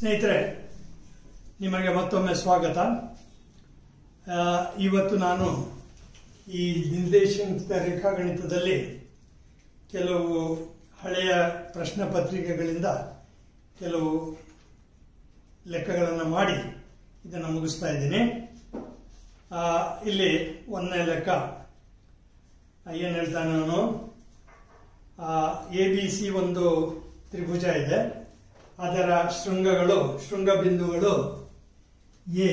ಸ್ನೇಹಿತರೆ ನಿಮಗೆ ಮತ್ತೊಮ್ಮೆ ಸ್ವಾಗತ ಆ, ಇವತ್ತು ನಾನು ಈ ನಿರ್ದೇಶಾಂಕಿತ ರೇಖಾಗಣಿತದಲ್ಲಿ ಕೆಲವು ಹಳೆಯ ಪ್ರಶ್ನೆ ಪತ್ರಿಕೆಗಳಿಂದ ಕೆಲವು ಲೆಕ್ಕಗಳನ್ನು ಮಾಡಿ ಇದನ್ನು ಮುಗಿಸ್ತಾ ಇದ್ದೀನಿ ಆ, ಇಲ್ಲಿ ಒಂದನೇ ಲೆಕ್ಕ ಏನು ಹೇಳ್ತಾನೆ ನಾನು ಎ ಬಿ ಸಿ ಒಂದು ತ್ರಿಭುಜ ಇದೆ ಅದರ ಶೃಂಗಗಳು ಶೃಂಗ ಬಿಂದುಗಳು ಎ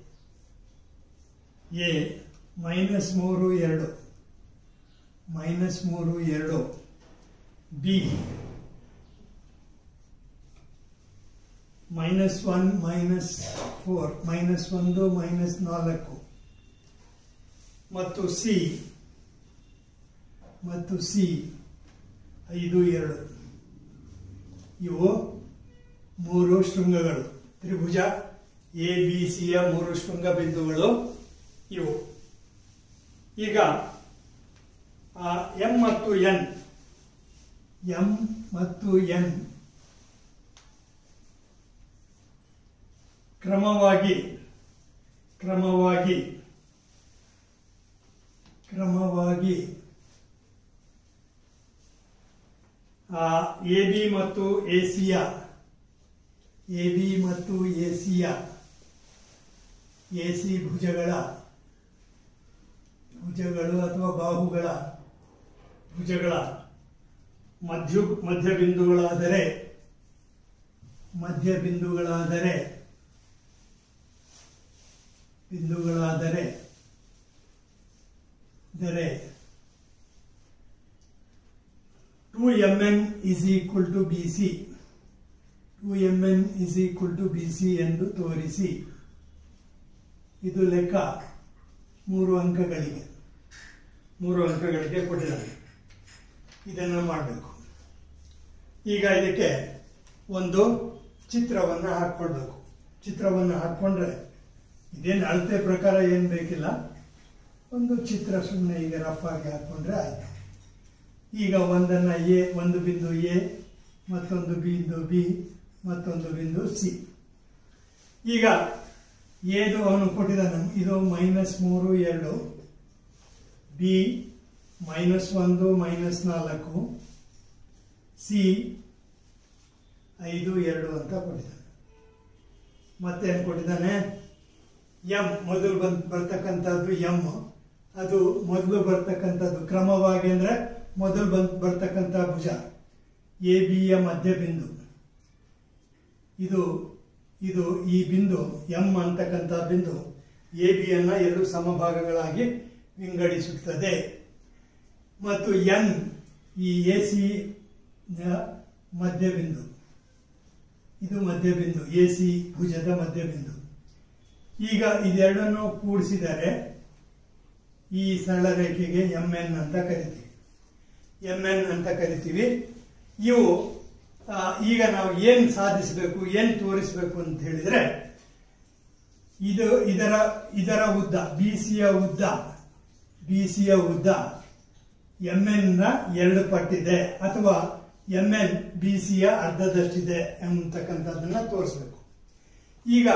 ಎ ಮೈನಸ್ ಮೂರು ಎರಡು ಮೈನಸ್ ಮೂರು ಎರಡು B minus one minus four minus ಒಂದು ಮೈನಸ್ ನಾಲ್ಕು ಮತ್ತು ಸಿ ಮತ್ತು ಸಿ ಐದು ಎರಡು ಇವು ಮೂರು ಶೃಂಗಗಳು ತ್ರಿಭುಜ ಎ ಬಿ ಸಿಯ ಮೂರು ಶೃಂಗ ಬಿಂದುಗಳು ಇವು ಈಗ ಎಂ ಮತ್ತು ಎನ್ ಎಂ ಮತ್ತು ಎನ್ ಕ್ರಮವಾಗಿ ಕ್ರಮವಾಗಿ ಕ್ರಮವಾಗಿ ಎ ಬಿ ಮತ್ತು ಎಸಿಯ ಎ ಬಿ ಮತ್ತು ಎಸಿಯ ಎಸಿ ಭುಜಗಳ ಭುಜಗಳು ಅಥವಾ ಬಾಹುಗಳ ಭುಜಗಳ ಮಧ್ಯ ಮಧ್ಯ ಬಿಂದುಗಳಾದರೆ ಮಧ್ಯ ಬಿಂದುಗಳಾದರೆ ಬಿಂದುಗಳಾದರೆ ದರೆ two M N is equal to B C two M N is equal to B C ಎಂದು ತೋರಿಸಿ ಇದು ಲೆಕ್ಕ ಮೂರು ಅಂಕಗಳಿಗೆ ಮೂರು ಅಂಕಗಳಿಗೆ ಕೊಟ್ಟಿದ್ದಾರೆ ಇದನ್ನು ಮಾಡಬೇಕು ಈಗ ಇದಕ್ಕೆ ಒಂದು ಚಿತ್ರವನ್ನು ಹಾಕ್ಕೊಳ್ಬೇಕು ಚಿತ್ರವನ್ನು ಹಾಕ್ಕೊಂಡ್ರೆ ಇದೇನು ಅಳತೆ ಪ್ರಕಾರ ಏನು ಬೇಕಿಲ್ಲ ಒಂದು ಚಿತ್ರ ಸುಮ್ಮನೆ ಈಗ ರಫ್ ಆಗಿ ಹಾಕ್ಕೊಂಡ್ರೆ ಆಯಿತು ಈಗ ಒಂದನ್ನು ಎ ಒಂದು ಬಿಂದು ಎ ಮತ್ತೊಂದು ಬಿಂದು ಬಿ ಮತ್ತೊಂದು ಬಿಂದು ಸಿ ಈಗ ಎದು ಅವನು ಕೊಟ್ಟಿದ್ದಾನೆ ಇದು ಮೈನಸ್ ಮೂರು ಎರಡು ಬಿ ಮೈನಸ್ ಒಂದು ಮೈನಸ್ ನಾಲ್ಕು ಸಿ ಐದು ಎರಡು ಅಂತ ಕೊಟ್ಟಿದ್ದಾನೆ ಮತ್ತೇನು ಕೊಟ್ಟಿದ್ದಾನೆ ಎಂ ಮೊದಲು ಬಂದ್ ಬರ್ತಕ್ಕಂಥದ್ದು ಎಂ ಅದು ಮೊದಲು ಬರ್ತಕ್ಕಂಥದ್ದು ಕ್ರಮವಾಗಿ ಅಂದರೆ ಮೊದಲು ಬಂದ್ ಬರ್ತಕ್ಕಂಥ ಭುಜ ಎ ಬಿಯ ಮಧ್ಯ ಬಿಂದು ಇದು ಇದು ಈ ಬಿಂದು ಎಂ ಅಂತಕ್ಕಂಥ ಬಿಂದು ಎ ಬಿಯನ್ನ ಎರಡು ಸಮಭಾಗಗಳಾಗಿ ವಿಂಗಡಿಸುತ್ತದೆ ಮತ್ತು ಎನ್ ಈ ಎ ಸಿ ಮಧ್ಯಬಿಂದು ಇದು ಮಧ್ಯಬಿಂದು ಎ ಸಿ ಭುಜದ ಮಧ್ಯಬಿಂದು ಈಗ ಇದೆರಡನ್ನು ಕೂಡಿಸಿದರೆ ಈ ಸರಳ ರೇಖೆಗೆ ಎಂ ಎನ್ ಅಂತ ಕರಿತೀವಿ ಎಂ ಎನ್ ಅಂತ ಕರಿತೀವಿ ಇವು ಆ, ಈಗ ನಾವು ಏನು ಸಾಧಿಸಬೇಕು ಏನು ತೋರಿಸಬೇಕು ಅಂತ ಹೇಳಿದ್ರೆ ಇದು ಇದರ ಇದರ ಉದ್ದ ಬಿ ಸಿಯ ಉದ್ದ ಬಿ ಸಿಯ ಉದ್ದ ಎಂ ಎನ್ ನ ಎರಡು ಪಟ್ಟಿದೆ ಅಥವಾ ಎಂ ಎನ್ ಬಿ ಸಿಯ ಅರ್ಧದಷ್ಟಿದೆ ಎಂಬತಕ್ಕಂಥದ್ದನ್ನ ತೋರಿಸಬೇಕು ಈಗ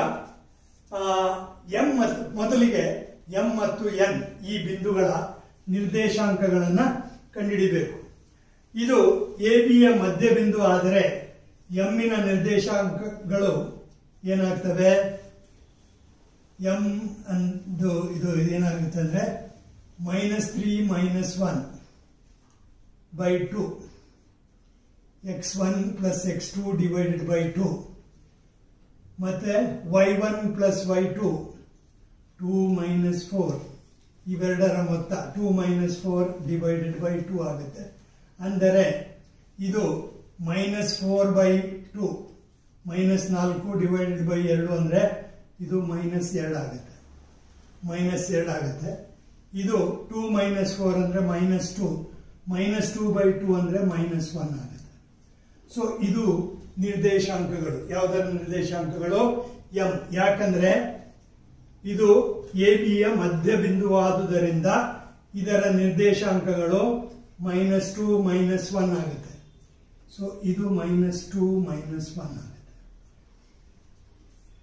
ಎಂ ಮತ್ತು ಮೊದಲಿಗೆ ಎಂ ಮತ್ತು ಎನ್ ಈ ಬಿಂದುಗಳ ನಿರ್ದೇಶಾಂಕಗಳನ್ನು ಕಂಡುಹಿಡಿಬೇಕು ಇದು ಎ ಬಿಯ ಮಧ್ಯ ಬಿಂದು ಆದರೆ ಎಮ್ಮಿನ ನಿರ್ದೇಶಾಂಕಗಳು ಏನಾಗ್ತವೆ ಎಂ ಅಂದು ಇದು ಏನಾಗುತ್ತೆ ಅಂದ್ರೆ minus three minus one by two x one plus x two divided by two ಮತ್ತೆ y one plus y two two minus four ಇವೆರಡರ ಮೊತ್ತ two minus four divided by two ಆಗುತ್ತೆ ಅಂದರೆ ಇದು minus four by two minus ನಾಲ್ಕು divided by ಎರಡು ಅಂದರೆ ಇದು ಮೈನಸ್ ಎರಡು ಆಗುತ್ತೆ ಮೈನಸ್ ಎರಡು ಆಗುತ್ತೆ ಇದು ಟೂ ಮೈನಸ್ ಫೋರ್ ಅಂದರೆ minus two minus two by two ಅಂದರೆ ಮೈನಸ್ ಒನ್ ಆಗುತ್ತೆ ಸೊ ಇದು ನಿರ್ದೇಶಾಂಕಗಳು ಯಾವುದರ ನಿರ್ದೇಶಾಂಕಗಳು ಎಂ ಯಾಕಂದ್ರೆ ಇದು ಎ ಬಿಯ ಮಧ್ಯ ಬಿಂದುವಾದುದರಿಂದ ಇದರ ನಿರ್ದೇಶಾಂಕಗಳು ಮೈನಸ್ ಟು ಮೈನಸ್ ಒನ್ ಆಗುತ್ತೆ ಸೊ ಇದು ಮೈನಸ್ ಟು ಮೈನಸ್ ಒನ್ ಆಗುತ್ತೆ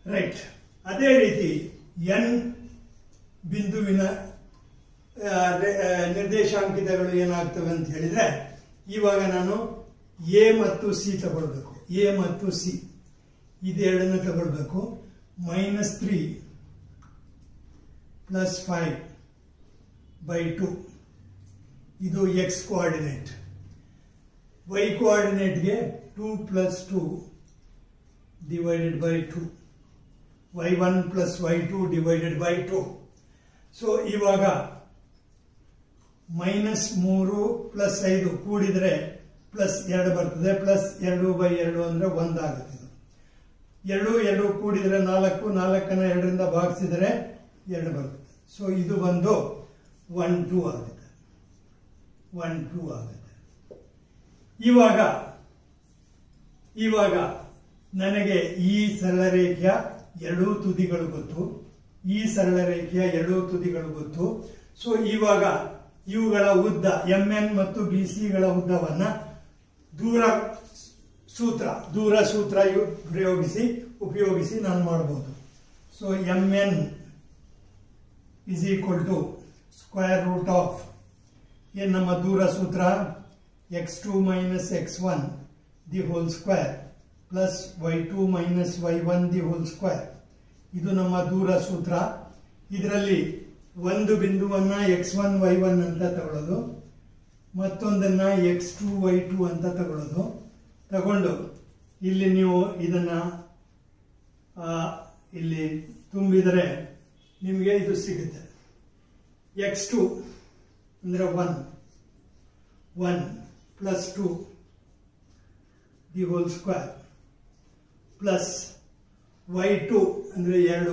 ರೈಟ್ ಅದೇ ರೀತಿ ಎನ್ ಬಿಂದುವಿನ ಆ, ರೆ- ಆ, ನಿರ್ದೇಶಾಂಕಿತಗಳು ಏನಾಗ್ತವೆ ಅಂತ ಹೇಳಿದ್ರೆ ಇವಾಗ ನಾನು ಎ ಮತ್ತು ಸಿ ತಗೊಳ್ಬೇಕು ಎ ಮತ್ತು ಸಿ ಇದೆರಡನ್ನ ತಗೊಳ್ಬೇಕು minus three plus five by two ಇದು ಎಕ್ಸ್ ಕೋಆರ್ಡಿನೇಟ್ ವೈ ಕೋಆರ್ಡಿನೇಟ್ಗೆ two plus two divided by two y one plus y two divided by two so ಇವಾಗ ಮೈನಸ್ ಮೂರು ಪ್ಲಸ್ ಐದು ಕೂಡಿದ್ರೆ ಪ್ಲಸ್ ಎರಡು ಬರ್ತದೆ ಪ್ಲಸ್ ಎರಡು ಬೈ ಎರಡು ಅಂದ್ರೆ ಒಂದಾಗುತ್ತೆ ಇದು ಎರಡು ಎರಡು ಕೂಡಿದ್ರೆ ನಾಲ್ಕು ನಾಲ್ಕನ್ನ ಎರಡರಿಂದ ಭಾಗಿಸಿದರೆ ಎರಡು ಬರ್ತದೆ ಸೊ ಇದು ಬಂದು ಒನ್ ಟೂ ಆಗುತ್ತೆ ಒನ್ ಟೂ ಆಗುತ್ತೆ ಇವಾಗ ಇವಾಗ ನನಗೆ ಈ ಸರಳ ರೇಖೆಯ ಎರಡೂ ತುದಿಗಳು ಗೊತ್ತು ಈ ಸರಳ ರೇಖೆಯ ಎರಡೂ ತುದಿಗಳು ಗೊತ್ತು ಸೊ ಇವಾಗ ಇವುಗಳ ಉದ್ದ ಎಂ ಎನ್ ಮತ್ತು ಬಿ ಸಿಗಳ ಉದ್ದವನ್ನ ದೂರ ಸೂತ್ರ ದೂರ ಸೂತ್ರ ಯು- ಪ್ರಯೋಗಿಸಿ ಉಪಯೋಗಿಸಿ ನಾನು ಮಾಡಬಹುದು so M N is equal to square root of ಏನ್ ನಮ್ಮ ದೂರ ಸೂತ್ರ x two minus x one the whole square plus y two minus y one the whole square ಇದು ನಮ್ಮ ದೂರ ಸೂತ್ರ ಇದರಲ್ಲಿ ಒಂದು ಬಿಂದುವನ್ನ ಎಕ್ಸ್ ಒನ್ ವೈ ಒನ್ ಅಂತ ತಗೊಳ್ಳೋದು ಮತ್ತೊಂದನ್ನ ಎಕ್ಸ್ ಟು ವೈ ಟು ಅಂತ ತಗೊಳ್ಳೋದು ತಗೊಂಡು ಇಲ್ಲಿ ನೀವು ಇದನ್ನ ಆ, ಇಲ್ಲಿ ತುಂಬಿದರೆ ನಿಮಗೆ ಇದು ಸಿಗುತ್ತೆ ಎಕ್ಸ್ ಟು ಅಂದರೆ one one plus two the whole square plus y two ಅಂದರೆ ಎರಡು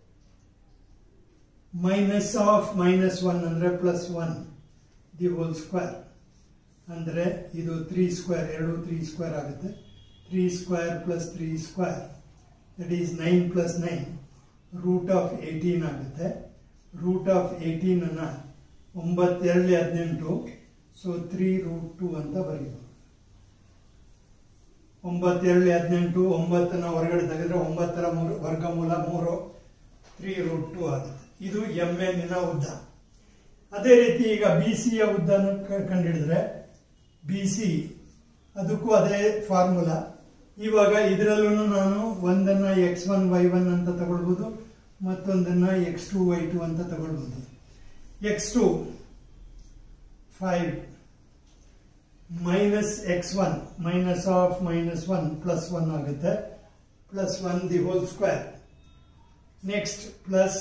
ಮೈನಸ್ ಆಫ್ ಮೈನಸ್ ಒನ್ ಅಂದರೆ plus one the whole square ಅಂದರೆ ಇದು ತ್ರೀ ಸ್ಕ್ವೇರ್ ಎರಡು ತ್ರೀ ಸ್ಕ್ವೇರ್ ಆಗುತ್ತೆ three square plus three square that is nine plus nine root of eighteen ಆಗುತ್ತೆ root of eighteen ಅನ್ನ ಒಂಬತ್ತೆರಡು ಹದಿನೆಂಟು ಸೊ ತ್ರೀ ರೂಟ್ ಟು ಅಂತ ಬರೀಬೋದು ಒಂಬತ್ತೆರಡು ಹದಿನೆಂಟು ಒಂಬತ್ತನ್ನ ಹೊರಗಡೆ ತೆಗೆದ್ರೆ ಒಂಬತ್ತರ ಮೂರು ವರ್ಗಮೂಲ ಮೂರು ತ್ರೀ ರೂಟ್ ಟು ಆಗುತ್ತೆ ಇದು ಎಂ ಎನ್ನಿನ ಉದ್ದ ಅದೇ ರೀತಿ ಈಗ ಬಿ ಸಿಯ ಉದ್ದನ ಕ- ಕಂಡುಹಿಡಿದ್ರೆ ಬಿ ಸಿ ಅದಕ್ಕೂ ಅದೇ ಫಾರ್ಮುಲಾ ಇವಾಗ ಇದರಲ್ಲೂ ನಾನು ಒಂದನ್ನ ಎಕ್ಸ್ ಒನ್ ವೈ ಒನ್ ಅಂತ ತಗೊಳ್ಬೋದು ಮತ್ತೊಂದನ್ನ ಎಕ್ಸ್ ಟು ವೈ ಟು ಅಂತ ತಗೊಳ್ಬೋದು x two five minus x one minus of minus one plus one ಆಗುತ್ತೆ plus one the whole square next plus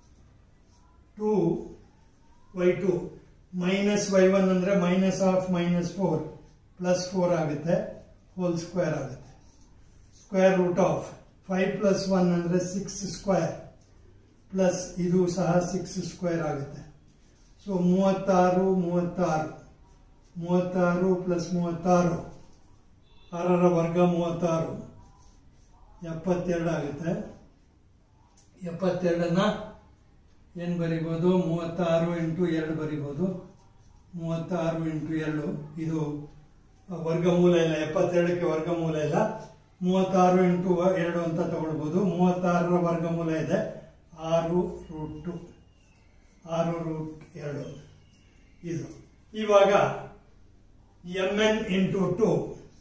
two y two minus y one ಅಂದರೆ minus of minus four plus four ಆಗುತ್ತೆ whole square ಆಗುತ್ತೆ square root of five plus one ಅಂದರೆ six square plus ಇದು ಸಹ six square ಆಗುತ್ತೆ so ಮೂವತ್ತಾರು ಮೂವತ್ತಾರು ಮೂವತ್ತಾರು ಪ್ಲಸ್ ಮೂವತ್ತಾರು ಆರರ ವರ್ಗ ಮೂವತ್ತಾರು ಎಪ್ಪತ್ತೆರಡು ಆಗುತ್ತೆ ಎಪ್ಪತ್ತೆರಡನ್ನ ಏನು ಬರಿಬೋದು ಮೂವತ್ತಾರು ಇಂಟು ಎರಡು ಬರಿಬೋದು ಮೂವತ್ತಾರು ಇಂಟು ಎರಡು ಇದು ವರ್ಗಮೂಲ ಇಲ್ಲ ಎಪ್ಪತ್ತೆರಡಕ್ಕೆ ವರ್ಗಮೂಲ ಇಲ್ಲ ಮೂವತ್ತಾರು ಇಂಟು ಎರಡು ಅಂತ ತಗೊಳ್ಬೋದು ಮೂವತ್ತಾರರ ವರ್ಗಮೂಲ ಇದೆ ಆರು ರೂಟ್ ಟು ಆರು ರೂಟ್ ಎರಡು ಇದು ಇವಾಗ M N into two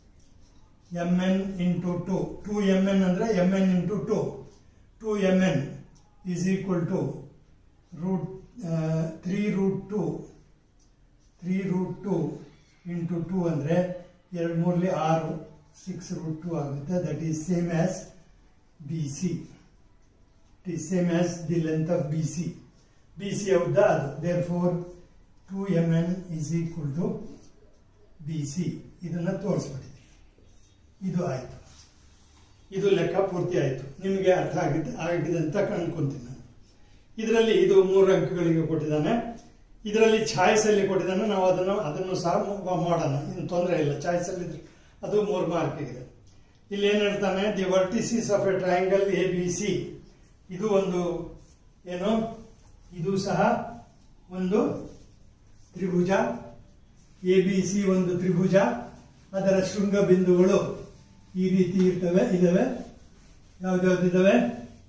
M N into two two M N ಅಂದರೆ M N into two two M N is equal to root three root two three root two into two ಅಂದರೆ ಎರಡು ಮೂರಲಿ ಆರು six root two ಆಗುತ್ತೆ that is same as B C it is same as the length of B C B C ಉದ್ದ ಅದು therefore two M N is equal to B C ಇದನ್ನು ತೋರಿಸ್ಬಿಟ್ಟಿದೆ ಇದು ಆಯಿತು ಇದು ಲೆಕ್ಕ ಪೂರ್ತಿ ಆಯಿತು ನಿಮಗೆ ಅರ್ಥ ಆಗಿದೆ ಆಗಿದೆ ಅಂತ ಕಂಡ್ಕೊಂತೀನಿ ನಾನು ಇದರಲ್ಲಿ ಇದು ಮೂರು ಅಂಕಗಳಿಗೆ ಕೊಟ್ಟಿದ್ದಾನೆ ಇದರಲ್ಲಿ ಚಾಯ್ಸ್ ಅಲ್ಲಿ ಕೊಟ್ಟಿದ್ದಾನೆ ನಾವು ಅದನ್ನು ಅದನ್ನು ಸಹ ಮು- ಮಾಡೋಣ ಇನ್ನು ತೊಂದರೆ ಇಲ್ಲ ಚಾಯ್ಸ್ ಅಲ್ಲಿ ಇದ್ರೆ ಅದು ಮೂರು ಮಾರ್ಕ್ ಇದೆ ಇಲ್ಲಿ ಏನ್ ಹೇಳ್ತಾನೆ the vertices of a triangle A B C ಇದು ಒಂದು ಏನು ಇದು ಸಹ ಒಂದು ತ್ರಿಭುಜ ಎ ಬಿ ಸಿ ಒಂದು ತ್ರಿಭುಜ ಅದರ ಶೃಂಗ ಬಿಂದುಗಳು ಈ ರೀತಿ ಇರ್ತವೆ ಇದಾವೆ ಯಾವ್ದ್ಯಾವ್ದಿದ್ದಾವೆ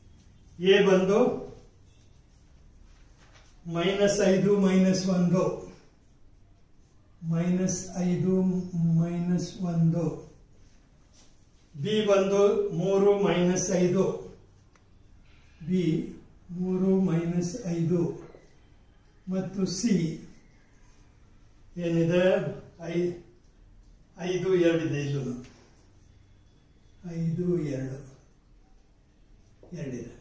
ಎ ಬಂದು ಮೈನಸ್ ಐದು ಮೈನಸ್ ಒಂದು ಮೈನಸ್ ಐದು ಮೈನಸ್ ಒಂದು ಬಿ ಬಂದು ಮೂರು ಮೈನಸ್ ಐದು ಬಿ ಮೂರು ಮೈನಸ್ ಐದು ಮತ್ತು ಸಿ ಏನಿದೆ ಐ ಐದು ಎರಡಿದೆ ಇಲ್ಲೂ ಐದು ಎರಡು ಎರಡಿದೆ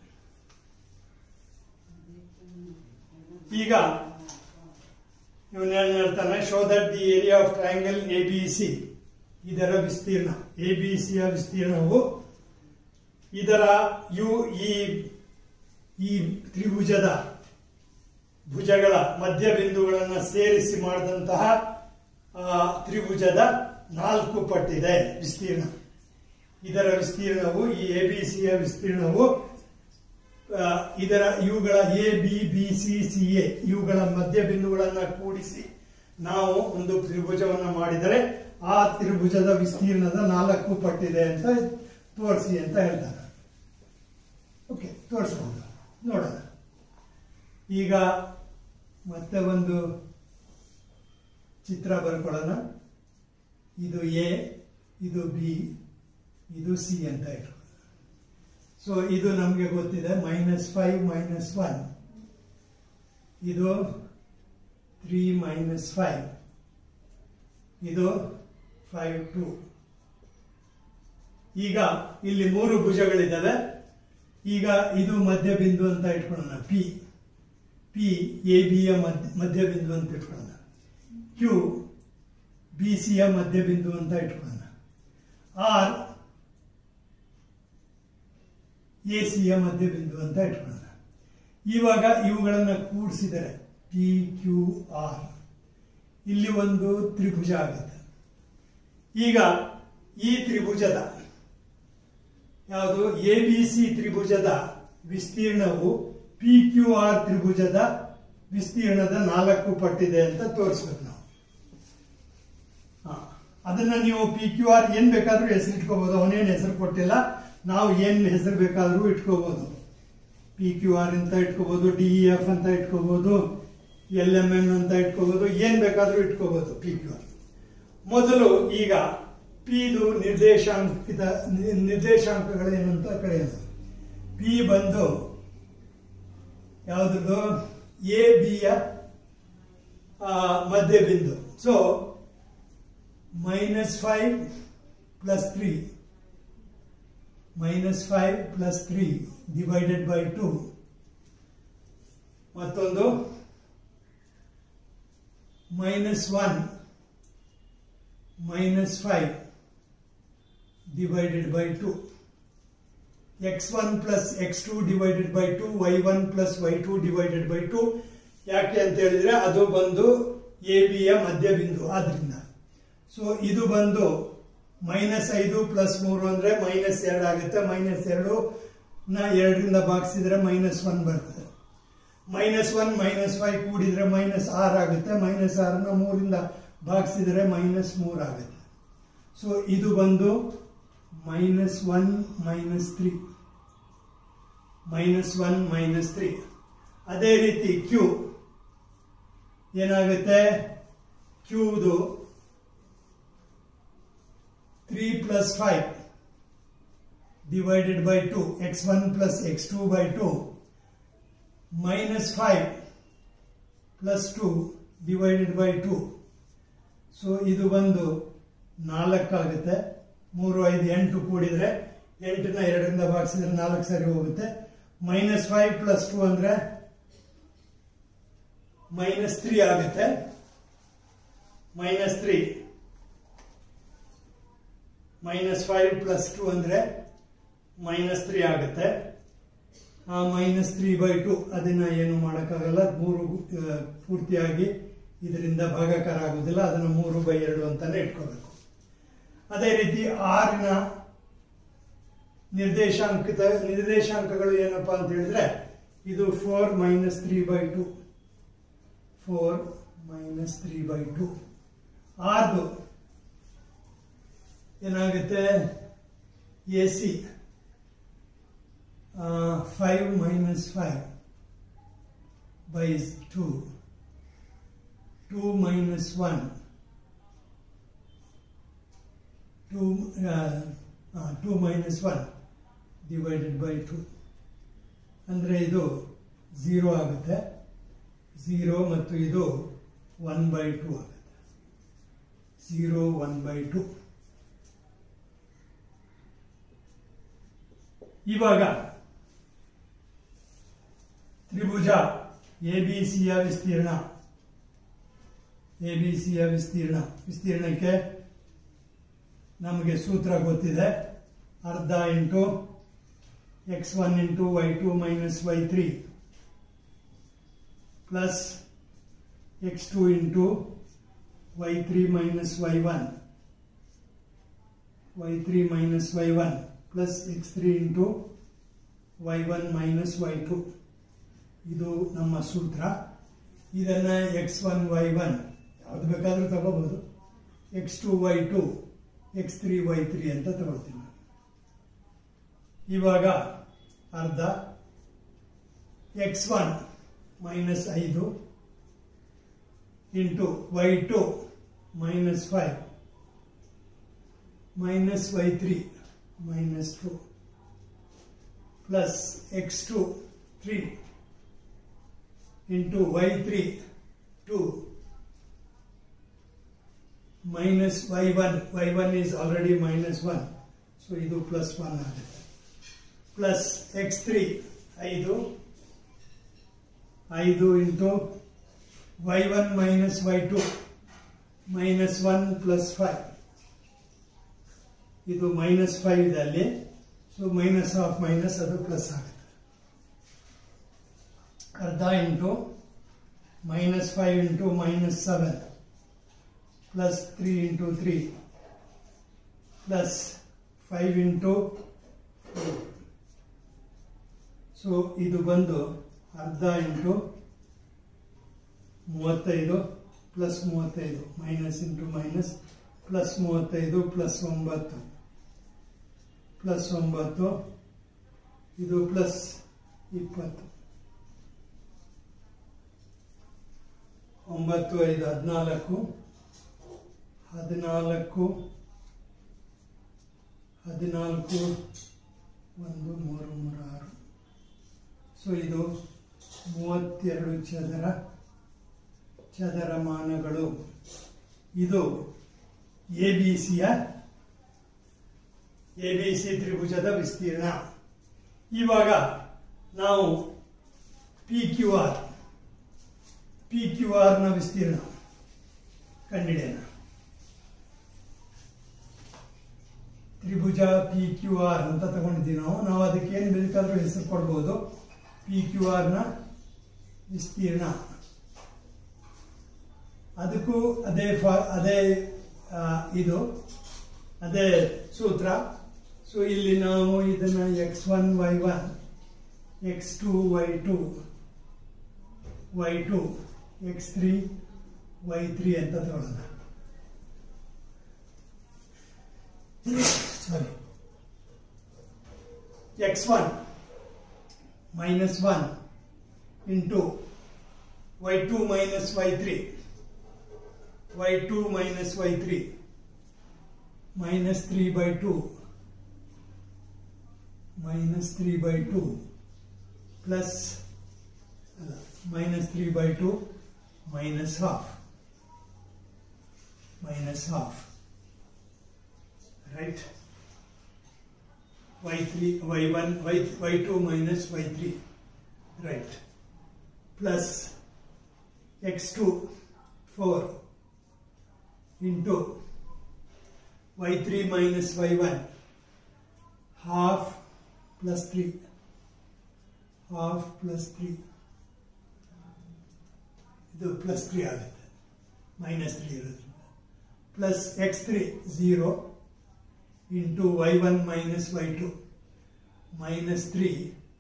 ಈಗ ಇವನೇನು ಹೇಳ್ತಾನೆ show that the area of triangle A B C ಇದರ ವಿಸ್ತೀರ್ಣ ಎ ಬಿ ಸಿಯ ವಿಸ್ತೀರ್ಣವು ಇದರ ಯು ಈ ಈ ತ್ರಿಭುಜದ ಭುಜಗಳ ಮಧ್ಯ ಬಿಂದುಗಳನ್ನು ಸೇರಿಸಿ ಮಾಡಿದಂತಹ ಆ, ತ್ರಿಭುಜದ ನಾಲ್ಕು ಪಟ್ಟಿದೆ ವಿಸ್ತೀರ್ಣ ಇದರ ವಿಸ್ತೀರ್ಣವು ಈ ಎ ಬಿ ಸಿಯ ವಿಸ್ತೀರ್ಣವು ಆ, ಇದರ ಇವುಗಳ A B B C C A ಇವುಗಳ ಮಧ್ಯ ಬಿಂದುಗಳನ್ನು ಕೂಡಿಸಿ ನಾವು ಒಂದು ತ್ರಿಭುಜವನ್ನು ಮಾಡಿದರೆ ಆ ತ್ರಿಭುಜದ ವಿಸ್ತೀರ್ಣದ ನಾಲ್ಕು ಪಟ್ಟಿದೆ ಅಂತ ತೋರಿಸಿ ಅಂತ ಹೇಳ್ತಾರೆ ಓಕೆ ತೋರಿಸ್ಬೋದು ನೋಡೋಣ ಈಗ ಮತ್ತೆ ಒಂದು ಚಿತ್ರ ಬರ್ಕೊಳ್ಳೋಣ ಇದು ಎ ಇದು ಬಿ ಇದು ಸಿ ಅಂತ ಇಟ್ಕೊಳ್ಳೋಣ ಸೊ ಇದು ನಮಗೆ ಗೊತ್ತಿದೆ ಮೈನಸ್ ಫೈವ್ ಮೈನಸ್ ಒನ್ ಇದು ತ್ರೀ ಮೈನಸ್ ಫೈವ್ ಇದು ಫೈವ್ ಟು ಈಗ ಇಲ್ಲಿ ಮೂರು ಭುಜಗಳಿದ್ದಾವೆ ಈಗ ಇದು ಮಧ್ಯ ಬಿಂದು ಅಂತ ಇಟ್ಕೊಳ್ಳೋಣ ಪಿ ಪಿ ಎ ಬಿಯ ಮಧ್ಯ ಮಧ್ಯ ಬಿಂದು ಅಂತ ಇಟ್ಕೊಳ್ಳೋಣ ಕ್ಯೂ ಬಿ ಸಿಯ ಮಧ್ಯ ಬಿಂದು ಅಂತ ಇಟ್ಕೊಳ್ಳೋಣ ಆರ್ ಎ ಸಿಯ ಮಧ್ಯ ಬಿಂದು ಅಂತ ಇಟ್ಕೊಳ್ಳೋಣ ಇವಾಗ ಇವುಗಳನ್ನು ಕೂಡಿಸಿದರೆ ಪಿ ಕ್ಯೂ ಆರ್ ಇಲ್ಲಿ ಒಂದು ತ್ರಿಭುಜ ಆಗುತ್ತೆ ಈಗ ಈ ತ್ರಿಭುಜದ ಯಾವುದು ಎ ಬಿ ಸಿ ತ್ರಿಭುಜದ ವಿಸ್ತೀರ್ಣವು ಪಿ ಕ್ಯೂ ಆರ್ ತ್ರಿಭುಜದ ವಿಸ್ತೀರ್ಣದ ನಾಲ್ಕು ಪಟ್ಟಿದೆ ಅಂತ ತೋರಿಸ್ಬೇಕು ನಾವು ಹಾ. ಅದನ್ನ ನೀವು ಪಿ ಕ್ಯೂ ಆರ್ ಏನ್ ಬೇಕಾದ್ರೂ ಹೆಸರು ಇಟ್ಕೋಬಹುದು ಅವನೇನು ಹೆಸರು ಕೊಟ್ಟಿಲ್ಲ ನಾವು ಏನ್ ಹೆಸರು ಬೇಕಾದ್ರೂ ಇಟ್ಕೋಬಹುದು ಪಿ ಕ್ಯೂ ಆರ್ ಅಂತ ಇಟ್ಕೋಬಹುದು ಡಿ ಇ ಎಫ್ ಅಂತ ಇಟ್ಕೋಬಹುದು ಎಲ್ ಎಂ ಎನ್ ಅಂತ ಇಟ್ಕೋಬಹುದು ಏನ್ ಬೇಕಾದ್ರೂ ಇಟ್ಕೋಬಹುದು ಪಿ ಕ್ಯೂ ಆರ್ ಮೊದಲು ಈಗ ಪಿದು ನಿರ್ದೇಶಾಂಕಿತ ನಿ- ನಿರ್ದೇಶಾಂಕಗಳೇನು ಅಂತ ಕರೆಯೋದು ಪಿ ಬಂದು ಯಾವುದ್ರದ್ದು ಎ ಬಿಯ ಮಧ್ಯ ಬಿಂದು so minus five plus three minus five plus three divided by two ಮತ್ತೊಂದು minus one minus five divided by two x one plus x two divided by two y one plus y two divided by two ಯಾಕೆ ಅಂತ ಹೇಳಿದ್ರೆ ಅದು ಬಂದು A ಬಿಯ ಮಧ್ಯ ಬಿಂದು ಆದ್ರಿಂದ ಸೊ ಇದು ಬಂದು ಮೈನಸ್ ಐದು ಪ್ಲಸ್ ಮೂರು ಅಂದ್ರೆ ಮೈನಸ್ ಎರಡು ಆಗುತ್ತೆ ಮೈನಸ್ ಎರಡು ನ ಎರಡರಿಂದ ಭಾಗಿಸಿದ್ರೆ ಮೈನಸ್ ಒನ್ ಬರ್ತದೆ ಮೈನಸ್ ಒನ್ ಮೈನಸ್ ಫೈವ್ ಕೂಡಿದ್ರೆ ಮೈನಸ್ ಆರ್ ಆಗುತ್ತೆ ಮೈನಸ್ ಆರನ್ನ ಮೂರಿಂದ ಭಾಗಿಸಿದ್ರೆ ಮೈನಸ್ ಮೂರು ಆಗುತ್ತೆ ಸೊ ಇದು ಬಂದು minus one minus three minus one minus three ಅದೇ ರೀತಿ ಕ್ಯೂ ಏನಾಗುತ್ತೆ ಕ್ಯೂದು three plus five divided by two x one plus x two by two minus five plus two divided by two so ಇದು ಬಂದು ನಾಲ್ಕಾಗುತ್ತೆ ಮೂರು ಐದು ಎಂಟು ಕೂಡಿದ್ರೆ ಎಂಟನ್ನ ಎರಡರಿಂದ ಭಾಗಿಸಿದ್ರೆ ನಾಲ್ಕು ಸರಿ ಹೋಗುತ್ತೆ ಮೈನಸ್ ಫೈವ್ ಪ್ಲಸ್ ಟು ಅಂದ್ರೆ ಮೈನಸ್ ತ್ರೀ ಆಗುತ್ತೆ minus three minus five plus two ಅಂದ್ರೆ ಮೈನಸ್ ತ್ರೀ ಆಗುತ್ತೆ ಆ ಮೈನಸ್ ತ್ರೀ ಬೈ ಟು ಅದನ್ನ ಏನು ಮಾಡೋಕ್ಕಾಗಲ್ಲ ಮೂರು ಆ, ಪೂರ್ತಿಯಾಗಿ ಇದರಿಂದ ಭಾಗಾಕಾರ ಆಗುದಿಲ್ಲ ಅದನ್ನು ಮೂರು ಬೈ ಎರಡು ಅಂತಾನೆ ಇಟ್ಕೋಬೇಕು ಅದೇ ರೀತಿ ಆರಿನ ನಿರ್ದೇಶಾಂಕಿತ ನಿರ್ದೇಶಾಂಕಗಳು ಏನಪ್ಪಾ ಅಂತ ಹೇಳಿದ್ರೆ ಇದು four minus three by two four minus three by two ಆರ್ದು ಏನಾಗುತ್ತೆ A C five minus five by two two minus one two two minus divided by by two ಅಂದರೆ ಇದು ಝೀರೋ ಆಗುತ್ತೆ ಝೀರೋ ಮತ್ತು ಇದು ಒನ್ ಬೈ ಟು ಆಗುತ್ತೆ zero one by two ಇವಾಗ ತ್ರಿಭುಜ ಎ ಬಿ ಸಿಯ ವಿಸ್ತೀರ್ಣ ಎ ಬಿ ಸಿಯ ವಿಸ್ತೀರ್ಣ ವಿಸ್ತೀರ್ಣಕ್ಕೆ ನಮಗೆ ಸೂತ್ರ ಗೊತ್ತಿದೆ ಅರ್ಧ into x one into y two minus y three plus x two into y three minus y one y three minus y one plus x three into y one minus y two ಇದು ನಮ್ಮ ಸೂತ್ರ ಇದನ್ನ x one y one ಯಾವ್ದು ಬೇಕಾದ್ರೂ ತಗೋಬಹುದು x two y two x three y three ಅಂತ ತಗೊಳ್ತೀನಿ ನಾನು. ಇವಾಗ ಅರ್ಧ ಎಕ್ಸ್ ಒನ್ ಮೈನಸ್ ಐದು into y two minus five minus y three minus two plus x two three into y three two minus y one y one is already minus one so ಇದು plus one ಆಗುತ್ತೆ plus x three ಐದು ಐದು into y one minus y two minus one plus five ಇದು minus five ಇದೆ ಅಲ್ಲಿ so minus of minus ಅದು plus ಆಗುತ್ತೆ ಅರ್ಧ into minus five into minus seven plus three into three plus five into so ಇದು ಬಂದು ಅರ್ಧ ಇಂಟು ಮೂವತ್ತೈದು ಪ್ಲಸ್ ಮೂವತ್ತೈದು ಮೈನಸ್ ಇಂಟು ಮೈನಸ್ ಪ್ಲಸ್ ಮೂವತ್ತೈದು ಪ್ಲಸ್ ಒಂಬತ್ತು ಪ್ಲಸ್ ಒಂಬತ್ತು ಇದು ಪ್ಲಸ್ ಇಪ್ಪತ್ತು ಒಂಬತ್ತು ಐದು ಹದಿನಾಲ್ಕು ಹದಿನಾಲ್ಕು ಹದಿನಾಲ್ಕು ಒಂದು ಮೂರು ಮೂರು ಆರು ಸೊ ಇದು ಮೂವತ್ತೆರಡು ಚದರ ಚದರಮಾನಗಳು ಇದು ಎ ಬಿ ಸಿಯ ಎ ಬಿ ಸಿ ತ್ರಿಭುಜದ ವಿಸ್ತೀರ್ಣ ಇವಾಗ ನಾವು P Q R P Q ಆರ್ನ ವಿಸ್ತೀರ್ಣ ಕಂಡಿಡಿಯೋಣ ತ್ರಿಭುಜ ಪಿ ಕ್ಯೂ ಆರ್ ಅಂತ ತಗೊಂಡಿದ್ದೀವಿ ನಾವು ನಾವು ಅದಕ್ಕೆ ಏನು ಬೇಕಾದರೂ ಹೆಸರು ಕೊಡ್ಬೋದು ಪಿ ಕ್ಯೂ ಆರ್ನ ವಿಸ್ತೀರ್ಣ ಅದಕ್ಕೂ ಅದೇ ಫಾ ಅದೇ ಆ, ಇದು ಅದೇ ಸೂತ್ರ ಸೊ ಇಲ್ಲಿ ನಾವು ಇದನ್ನ x one y one x two y two y two x three y three ಅಂತ ತಗೊಳ್ಳೋಣ sorry x one minus one into y two minus y three y two minus y three minus three by two minus three by two plus ಅಲ್ಲ minus three by two minus half minus half right y three y one y y two minus y three right plus x two four into y three minus y one half plus three half plus three ಇದು plus three ಆಗುತ್ತೆ minus three ಇರೋದ್ರಿಂದ plus x three zero into y one minus y two minus three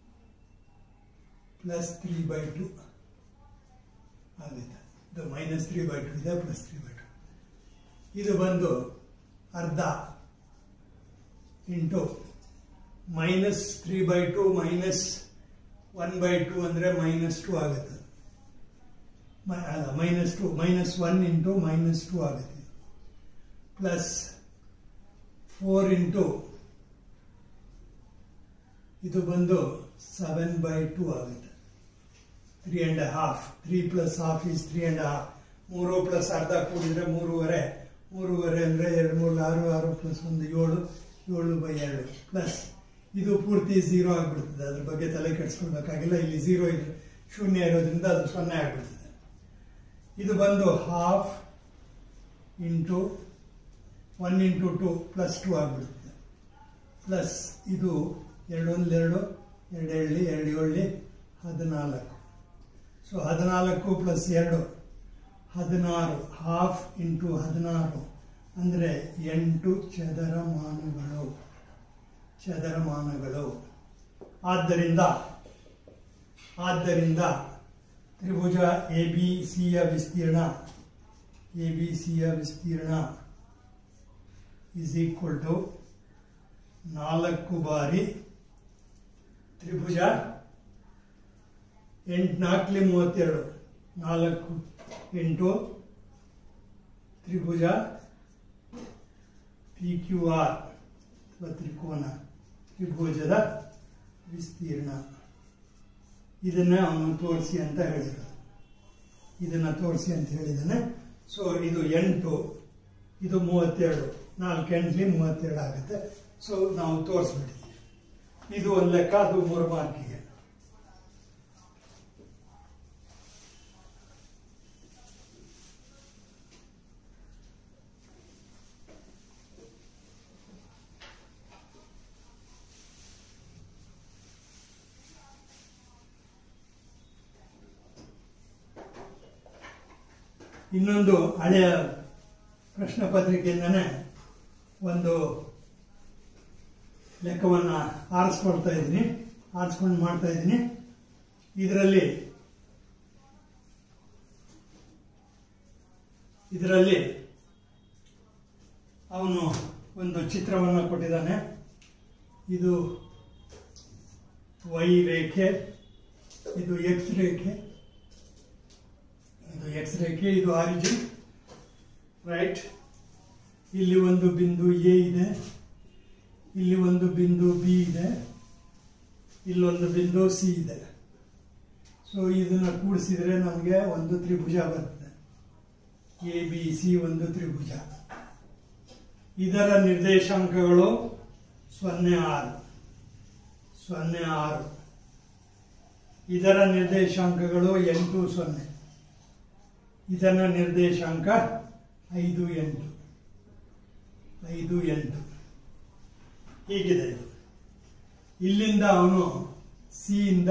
plus three by two ಆಗುತ್ತೆ ಇದು minus three by two ಇದೆ plus three by two ಇದು ಬಂದು ಅರ್ಧ into minus three by two minus one by to ಅಂದರೆ minus two ಆಗುತ್ತೆ ಮ- ಅಲ್ಲ minus two minus one into minus two ಆಗುತ್ತೆ ಪ್ಲಸ್ ಫೋರ್ ಇಂಟು ಇದು ಬಂದು ಸೆವೆನ್ ಬೈ ಟು ಆಗುತ್ತೆ three and half three plus half is three and half ಮೂರು plus ಅರ್ಧ ಕೂಡಿದ್ರೆ ಮೂರುವರೆ ಮೂರುವರೆ ಅಂದರೆ ಎರಡು ಮೂರು ಆರು ಆರು ಪ್ಲಸ್ ಒಂದು ಏಳು ಏಳು ಬೈ ಎರಡು ಪ್ಲಸ್ ಇದು ಪೂರ್ತಿ ಝೀರೋ ಆಗಿಬಿಡ್ತದೆ ಅದ್ರ ಬಗ್ಗೆ ತಲೆ ಕೆಡಿಸ್ಕೊಳ್ಬೇಕಾಗಿಲ್ಲ ಇಲ್ಲಿ ಝೀರೋ ಇದೆ ಶೂನ್ಯ ಇರೋದ್ರಿಂದ ಅದು ಸೊನ್ನೆ ಆಗಿಬಿಡ್ತದೆ ಇದು ಬಂದು half into one into two plus two ಆಗಿಬಿಡುತ್ತೆ ಪ್ಲಸ್ ಇದು ಎರಡು ಒಂದು ಎರಡು ಎರಡು ಏಳಿ ಎರಡು ಏಳಿ ಹದಿನಾಲ್ಕು ಸೊ ಹದಿನಾಲ್ಕು ಪ್ಲಸ್ ಎರಡು ಹದಿನಾರು ಹಾಫ್ ಇಂಟು ಹದಿನಾರು ಅಂದರೆ ಎಂಟು ಚದರಮಾನಗಳು ಚದರಮಾನಗಳು ಆದ್ದರಿಂದ ಆದ್ದರಿಂದ ತ್ರಿಭುಜ ಎ ಬಿ ಸಿಯ ವಿಸ್ತೀರ್ಣ ಎ ಬಿ ಸಿಯ ವಿಸ್ತೀರ್ಣ ಇಸ್ ಈಕ್ವಲ್ ಟು ನಾಲ್ಕು ಬಾರಿ ತ್ರಿಭುಜ ಎಂಟು ನಾಲ್ಕಲಿ ಮೂವತ್ತೆರಡು ನಾಲ್ಕು ಎಂಟು ತ್ರಿಭುಜ ಪಿ ಕ್ಯೂ ಆರ್ ಅಥವಾ ತ್ರಿಕೋನ ತ್ರಿಭುಜದ ವಿಸ್ತೀರ್ಣ ಇದನ್ನ ಅವನು ತೋರಿಸಿ ಅಂತ ಹೇಳಿದ ಇದನ್ನ ತೋರಿಸಿ ಅಂತ ಹೇಳಿದಾನೆ ಸೊ ಇದು ಎಂಟು ಇದು ಮೂವತ್ತೆರಡು ನಾಲ್ಕು ಎಂಟ್ಲಿ ಮೂವತ್ತೆರಡು ಆಗುತ್ತೆ ಸೊ ನಾವು ತೋರಿಸ್ಬಿಟ್ಟಿದ್ದೀವಿ ಇದು ಒಂದು ಲೆಕ್ಕ ಅದು ಮೂರು ಮಾರ್ಕಿಗೆ ಇನ್ನೊಂದು ಹಳೆಯ ಪ್ರಶ್ನೆ ಪತ್ರಿಕೆಯಿಂದನೇ ಒಂದು ಲೆಕ್ಕವನ್ನ ಆರಿಸ್ಕೊಳ್ತಾ ಇದ್ದೀನಿ ಆರಿಸ್ಕೊಂಡು ಮಾಡ್ತಾ ಇದ್ದೀನಿ ಇದರಲ್ಲಿ ಇದರಲ್ಲಿ ಅವನು ಒಂದು ಚಿತ್ರವನ್ನು ಕೊಟ್ಟಿದ್ದಾನೆ ಇದು ವೈ ರೇಖೆ ಇದು ಎಕ್ಸ್ ರೇಖೆ ಇದು ಎಕ್ಸ್ ರೇಖೆ ಇದು ಆರಿಜಿನ್ ರೈಟ್ ಇಲ್ಲಿ ಒಂದು ಬಿಂದು ಎ ಇದೆ ಇಲ್ಲಿ ಒಂದು ಬಿಂದು ಬಿ ಇದೆ ಇಲ್ಲೊಂದು ಬಿಂದು ಸಿ ಇದೆ ಸೊ ಇದನ್ನ ಕೂಡಿಸಿದ್ರೆ ನಮಗೆ ಒಂದು ತ್ರಿಭುಜ ಬರ್ತದೆ ಎ ಬಿ ಸಿ ಒಂದು ತ್ರಿಭುಜ ಇದರ ನಿರ್ದೇಶಾಂಕಗಳು ಸೊನ್ನೆ ಆರು ಸೊನ್ನೆ ಆರು ಇದರ ನಿರ್ದೇಶಾಂಕಗಳು ಎಂಟು ಸೊನ್ನೆ ಇದರ ನಿರ್ದೇಶಾಂಕ ಐದು ಎಂಟು ಐದು ಎಂಟು ಹೀಗಿದೆ ಇದು ಇಲ್ಲಿಂದ ಅವನು ಸಿಯಿಂದ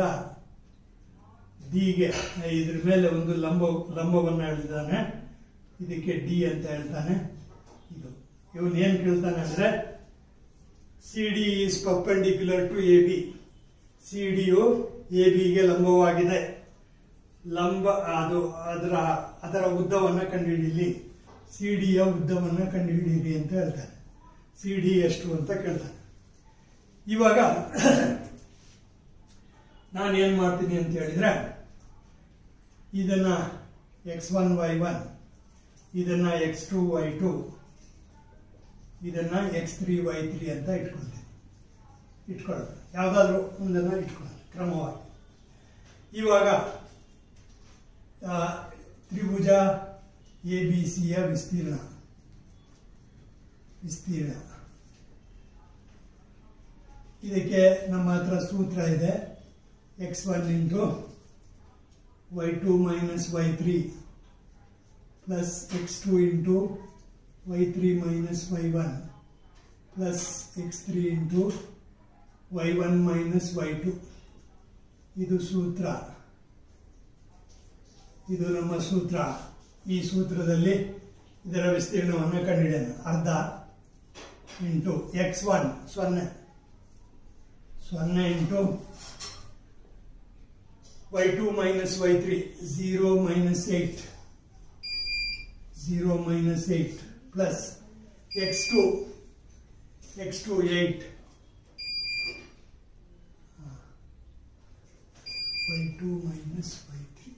ಡಿಗೆ ಇದ್ರ ಮೇಲೆ ಒಂದು ಲಂಬ ಲಂಬವನ್ನು ಎಳೆದಿದ್ದಾನೆ ಇದಕ್ಕೆ ಡಿ ಅಂತ ಹೇಳ್ತಾನೆ ಇದು ಇವನು ಏನ್ ಕೇಳ್ತಾನೆ ಅಂದ್ರೆ C D is perpendicular to A B C ಡಿಯು ಎ ಬಿಗೆ ಲಂಬವಾಗಿದೆ ಲಂಬ ಅದು ಅದರ ಅದರ ಉದ್ದವನ್ನು ಕಂಡುಹಿಡೀಲಿ ಸಿ ಡಿಯ ಉದ್ದವನ್ನು ಕಂಡುಹಿಡೀರಿ ಅಂತ ಹೇಳ್ತಾನೆ ಸಿ ಡಿ ಎಷ್ಟು ಅಂತ ಕೇಳ್ತಾನೆ ಇವಾಗ ನಾನು ಏನು ಮಾಡ್ತೀನಿ ಅಂತ ಹೇಳಿದ್ರೆ ಇದನ್ನ ಎಕ್ಸ್ ಒನ್ ವೈ ಒನ್ ಇದನ್ನ ಎಕ್ಸ್ ಟು ವೈ ಟು ಇದನ್ನ ಎಕ್ಸ್ ತ್ರೀ ವೈ ತ್ರೀ ಅಂತ ಇಟ್ಕೊಳ್ತೀನಿ ಇಟ್ಕೊಳ್ಳೋದು ಯಾವುದಾದ್ರೂ ಒಂದನ್ನು ಇಟ್ಕೊಳ್ಳೋದು ಕ್ರಮವಾಗಿ ಇವಾಗ ಆ, ತ್ರಿಭುಜ ಎ ಬಿ ಸಿಯ ವಿಸ್ತೀರ್ಣ ವಿಸ್ತೀರ್ಣ ಇದಕ್ಕೆ ನಮ್ಮ ಹತ್ರ ಸೂತ್ರ ಇದೆ x one into y two minus y three plus x two into y three minus y one plus x three into y one minus y two ಇದು ಸೂತ್ರ ಇದು ನಮ್ಮ ಸೂತ್ರ ಈ ಸೂತ್ರದಲ್ಲಿ ಇದರ ವಿಸ್ತೀರ್ಣವನ್ನು ಕಂಡುಹಿಡಿಯೋಣ ಅರ್ಧ ಇಂಟು ಎಕ್ಸ್ ಒನ್ ಸೊನ್ನೆ ಸೊನ್ನೆ into y two minus y three zero minus eight zero minus eight plus x two x two eight y two minus y three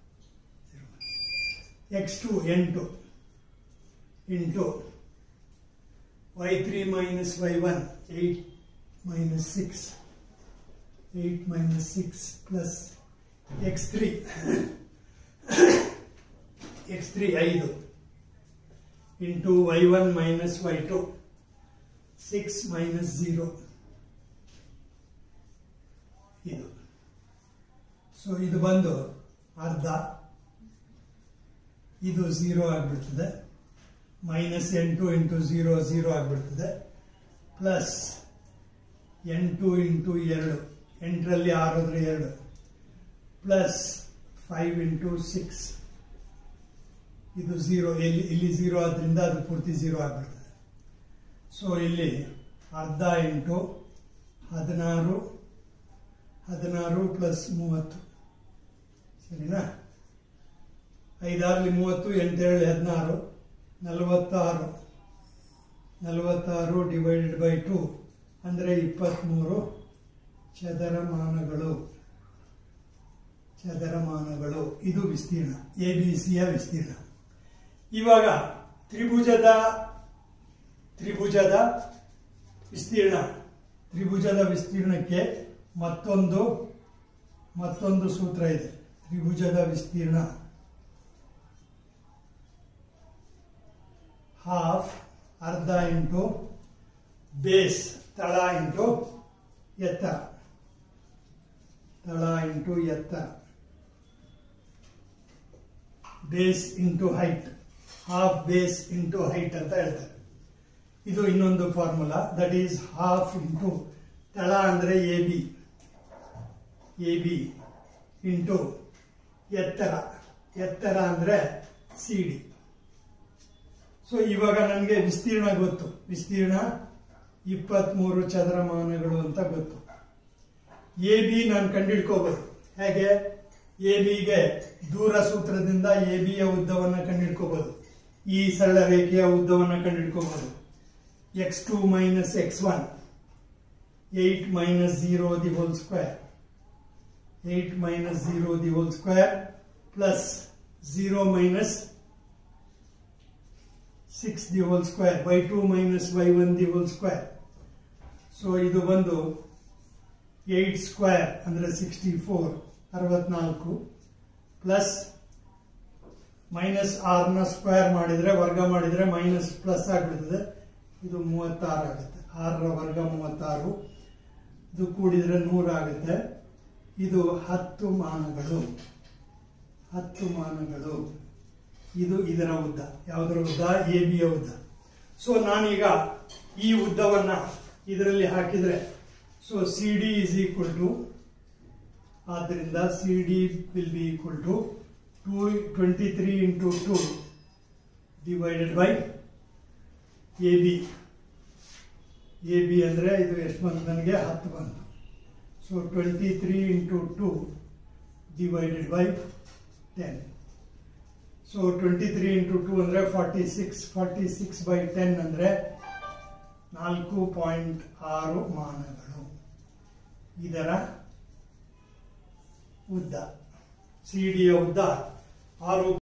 x two ಎಂಟು into y three minus y one eight minus six eight minus six plus x three x three ಐದು into y one minus y two six minus zero ಇದು so ಇದು ಬಂದು ಅರ್ಧ ಇದು zero ಆಗಿಬಿಡ್ತದೆ minus ಎಂಟು into zero zero ಆಗಿಬಿಡ್ತದೆ plus ಎಂಟು ಇಂಟು ಎರಡು ಎಂಟರಲ್ಲಿ ಆರೋದ್ರೆ ಎರಡು ಪ್ಲಸ್ ಫೈವ್ ಇಂಟು ಸಿಕ್ಸ್ ಇದು ಝೀರೋ ಇಲ್ಲಿ ಇಲ್ಲಿ ಝೀರೋ ಆದ್ರಿಂದ ಅದು ಪೂರ್ತಿ ಝೀರೋ ಆಗಿಬಿಡ್ತದೆ ಸೊ ಇಲ್ಲಿ ಅರ್ಧ ಇಂಟು ಹದಿನಾರು ಹದಿನಾರು ಪ್ಲಸ್ ಮೂವತ್ತು ಸರಿನಾ ಐದಾರಲ್ಲಿ ಮೂವತ್ತು ಎಂಟೇಳು ಹದಿನಾರು ನಲವತ್ತಾರು ನಲವತ್ತಾರು ಡಿವೈಡೆಡ್ ಬೈ ಟು ಅಂದರೆ ಇಪ್ಪತ್ತ್ಮೂರು ಚದರಮಾನಗಳು ಚದರಮಾನಗಳು ಇದು ವಿಸ್ತೀರ್ಣ ಎ ಬಿ ಸಿಯ ವಿಸ್ತೀರ್ಣ ಇವಾಗ ತ್ರಿಭುಜದ ತ್ರಿಭುಜದ ವಿಸ್ತೀರ್ಣ ತ್ರಿಭುಜದ ವಿಸ್ತೀರ್ಣಕ್ಕೆ ಮತ್ತೊಂದು ಮತ್ತೊಂದು ಸೂತ್ರ ಇದೆ ತ್ರಿಭುಜದ ವಿಸ್ತೀರ್ಣ ಹಾಫ್ ಅರ್ಧ ಇಂಟು ಬೇಸ್ ತಳ ಇಂಟು ಎತ್ತರ ತಳ ಇಂಟು ಎತ್ತರ base into height half base into height ಅಂತ ಹೇಳ್ತಾರೆ ಇದು ಇನ್ನೊಂದು formula that is half into ತಳ ಅಂದರೆ A B A B into ಎತ್ತರ ಎತ್ತರ ಅಂದರೆ ಸಿ ಡಿ ಸೊ ಇವಾಗ ನನಗೆ ವಿಸ್ತೀರ್ಣ ಗೊತ್ತು ವಿಸ್ತೀರ್ಣ ಇಪ್ಪತ್ತ್ಮೂರು ಚದರಮಾನಗಳು ಅಂತ ಗೊತ್ತು ಎ ಬಿ ನಾನು ಕಂಡುಹಿಡ್ಕೋಬೋದು ಹೇಗೆ ಎ ಬಿಗೆ ದೂರ ಸೂತ್ರದಿಂದ ಎ ಬಿಯ ಉದ್ದವನ್ನು ಕಂಡುಹಿಡ್ಕೋಬೋದು ಈ ಸರಳ ರೇಖೆಯ ಉದ್ದವನ್ನು ಕಂಡುಹಿಡ್ಕೋಬೋದು x two minus x one eight minus zero the whole square eight minus zero the whole square plus zero minus six the whole square y two minus y one the whole square so ಇದು ಬಂದು eight square ಅಂದರೆ sixty four ಅರವತ್ನಾಲ್ಕು plus minus ಆರ್ನ square ಮಾಡಿದರೆ ವರ್ಗ ಮಾಡಿದರೆ minus plus ಆಗಿಬಿಡ್ತದೆ ಇದು ಮೂವತ್ತಾರು ಆಗುತ್ತೆ ಆರರ ವರ್ಗ ಮೂವತ್ತಾರು ಇದು ಕೂಡಿದರೆ ನೂರಾಗುತ್ತೆ ಇದು ಹತ್ತು ಮಾನಗಳು ಹತ್ತು ಮಾನಗಳು ಇದು ಇದರ ಉದ್ದ ಯಾವುದರ ಉದ್ದ ಎ ಬಿಯ ಉದ್ದ ಸೊ ನಾನೀಗ ಈ ಉದ್ದವನ್ನ ಇದರಲ್ಲಿ ಹಾಕಿದರೆ so C D is equal to ಆದ್ದರಿಂದ C D will be equal to two twenty three into two divided by A B A B ಅಂದರೆ ಇದು ಎಷ್ಟು ಬಂತು ನನಗೆ ಹತ್ತು ಬಂತು so twenty three into two divided by ten so twenty three into two ಅಂದರೆ forty six forty six by ten ಅಂದರೆ ನಾಲ್ಕು ಪಾಯಿಂಟ್ ಆರು ಮಾನಗಳು ಇದರ ಉದ್ದ ಸಿ ಡಿಯ ಉದ್ದ ಆರು